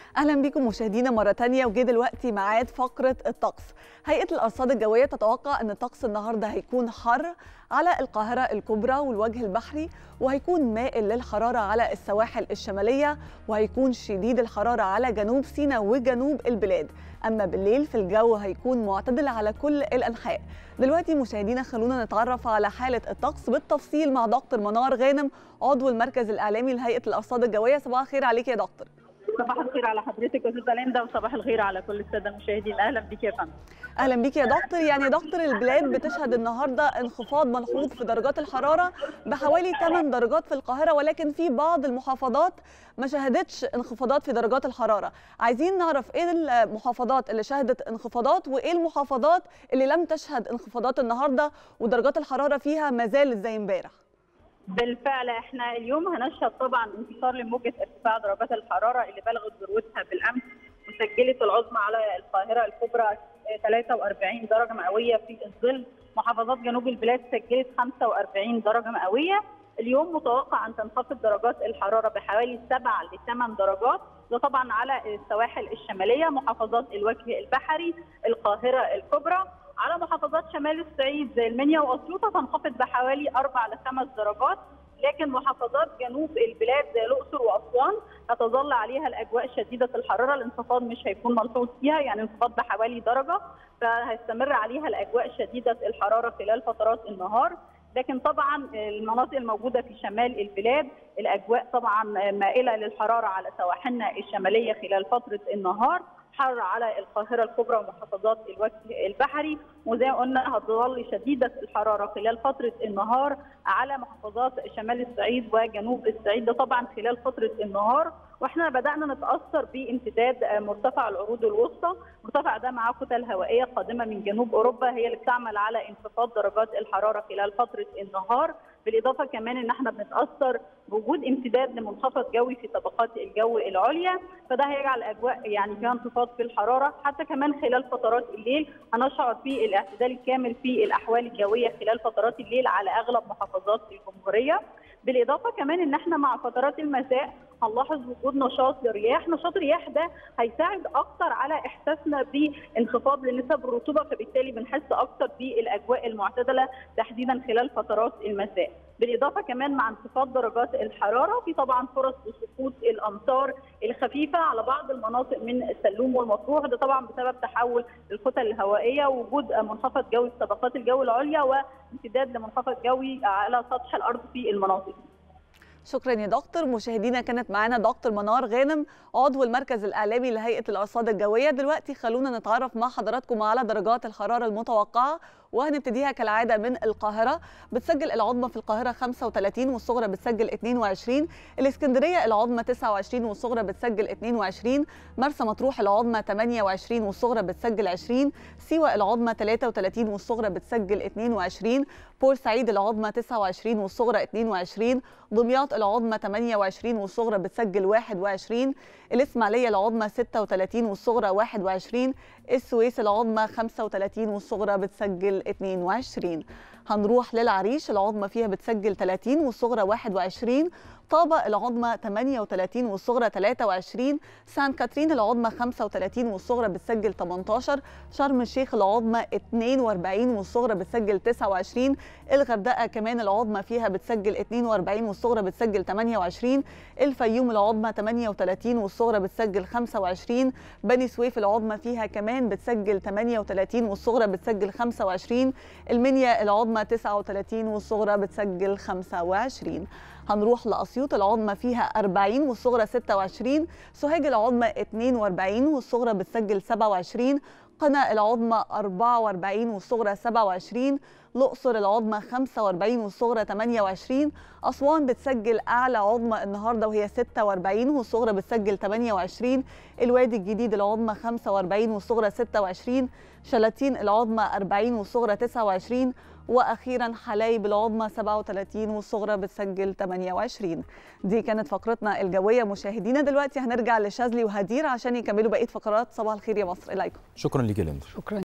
اهلا بكم مشاهدينا مره تانية وجه دلوقتي ميعاد فقره الطقس هيئه الارصاد الجويه تتوقع ان الطقس النهارده هيكون حر على القاهره الكبرى والوجه البحري وهيكون مائل للحراره على السواحل الشماليه وهيكون شديد الحراره على جنوب سيناء وجنوب البلاد اما بالليل في الجو هيكون معتدل على كل الانحاء دلوقتي مشاهدينا خلونا نتعرف على حاله الطقس بالتفصيل مع دكتور منار غانم عضو المركز الاعلامي لهيئه الارصاد الجويه صباح الخير عليك يا دكتور صباح الخير على حضرتك يا استاذه ليندا وصباح الخير على كل الساده المشاهدين اهلا بك يا فندم اهلا بيك يا دكتور يعني يا دكتور البلاد بتشهد النهارده انخفاض ملحوظ في درجات الحراره بحوالي 8 درجات في القاهره ولكن في بعض المحافظات ما شهدتش انخفاضات في درجات الحراره عايزين نعرف ايه المحافظات اللي شهدت انخفاضات وايه المحافظات اللي لم تشهد انخفاضات النهارده ودرجات الحراره فيها ما زالت زي امبارح بالفعل احنا اليوم هنشهد طبعا انتصار لموجه ارتفاع درجات الحراره اللي بلغت ذروتها بالامس وسجلت العظمى على القاهره الكبرى 43 درجه مئويه في الظل محافظات جنوب البلاد سجلت 45 درجه مئويه اليوم متوقع ان تنخفض درجات الحراره بحوالي 7 ل 8 درجات ده طبعا على السواحل الشماليه محافظات الوجه البحري القاهره الكبرى على محافظات شمال الصعيد زي المنيا واسيوط تنخفض بحوالي 4 ل 5 درجات لكن محافظات جنوب البلاد زي الاقصر واسوان هتظل عليها الاجواء شديده الحراره الانخفاض مش هيكون ملحوظ فيها يعني انخفاض بحوالي درجه فهيستمر عليها الاجواء شديده الحراره خلال فترات النهار لكن طبعا المناطق الموجوده في شمال البلاد الاجواء طبعا مائله للحراره على سواحلنا الشماليه خلال فتره النهار حر على القاهره الكبرى ومحافظات الوجه البحري وزي ما قلنا هتظل شديده الحراره خلال فتره النهار على محافظات شمال الصعيد وجنوب الصعيد ده طبعا خلال فتره النهار واحنا بدانا نتاثر بامتداد مرتفع العروض الوسطى، مرتفع ده معاه كتل هوائيه قادمه من جنوب اوروبا هي اللي بتعمل على انخفاض درجات الحراره خلال فتره النهار، بالاضافه كمان ان احنا بنتاثر بوجود امتداد لمنخفض جوي في طبقات الجو العليا فده هيجعل الاجواء يعني فيها انخفاض في الحراره حتى كمان خلال فترات الليل هنشعر في الاعتدال الكامل في الاحوال الجويه خلال فترات الليل على اغلب محافظات الجمهوريه بالاضافه كمان ان احنا مع فترات المساء هنلاحظ وجود نشاط للرياح، نشاط الرياح ده هيساعد اكتر على احساسنا بانخفاض لنسب الرطوبه فبالتالي بنحس اكتر بالاجواء المعتدله تحديدا خلال فترات المساء. بالاضافه كمان مع انخفاض درجات الحراره في طبعا فرص لسقوط الامطار الخفيفه على بعض المناطق من السلوم والمطروح ده طبعا بسبب تحول الكتل الهوائيه ووجود منخفض جوي في طبقات الجو العليا وامتداد لمنخفض جوي على سطح الارض في المناطق شكرا يا دكتور مشاهدينا كانت معانا دكتور منار غانم عضو المركز الاعلامي لهيئه الارصاد الجويه دلوقتي خلونا نتعرف مع حضراتكم على درجات الحراره المتوقعه وهنبتديها كالعاده من القاهره بتسجل العظمى في القاهره 35 والصغرى بتسجل 22 الاسكندريه العظمى 29 والصغرى بتسجل 22 مرسى مطروح العظمى 28 والصغرى بتسجل 20 سيوه العظمى 33 والصغرى بتسجل 22 بورسعيد العظمى 29 والصغرى 22 دمياط العظمى 28 والصغرى بتسجل 21 الاسماعيليه العظمى 36 والصغرى 21 السويس العظمى 35 والصغرى بتسجل 22 هنروح للعريش العظمى فيها بتسجل 30 والصغرى 21 طابة العظمى 38 والصغرى 23 سان كاترين العظمى 35 والصغرى بتسجل 18 شرم الشيخ العظمى 42 والصغرى بتسجل 29 الغردقة كمان العظمى فيها بتسجل 42 والصغرى بتسجل 28 الفيوم العظمى 38 والصغرى بتسجل 25 بني سويف العظمى فيها كمان بتسجل 38 والصغرى بتسجل 25 المنيا العظمى 39 والصغرى بتسجل 25 هنروح لأسيوط العظمى فيها 40 والصغرى 26 سوهاج العظمى 42 والصغرى بتسجل 27 قنا العظمى 44 والصغرى 27 الأقصر العظمى 45 والصغرى 28 أسوان بتسجل أعلى عظمى النهاردة وهي 46 والصغرى بتسجل 28 الوادي الجديد العظمى 45 والصغرى 26 شلاتين العظمى 40 والصغرى 29 واخيرا حلايب العظمى 37 والصغرى بتسجل 28 دي كانت فقرتنا الجويه مشاهدينا دلوقتي هنرجع لشاذلي وهدير عشان يكملوا بقيه فقرات صباح الخير يا مصر اليكم شكرا لك يا لندر شكرا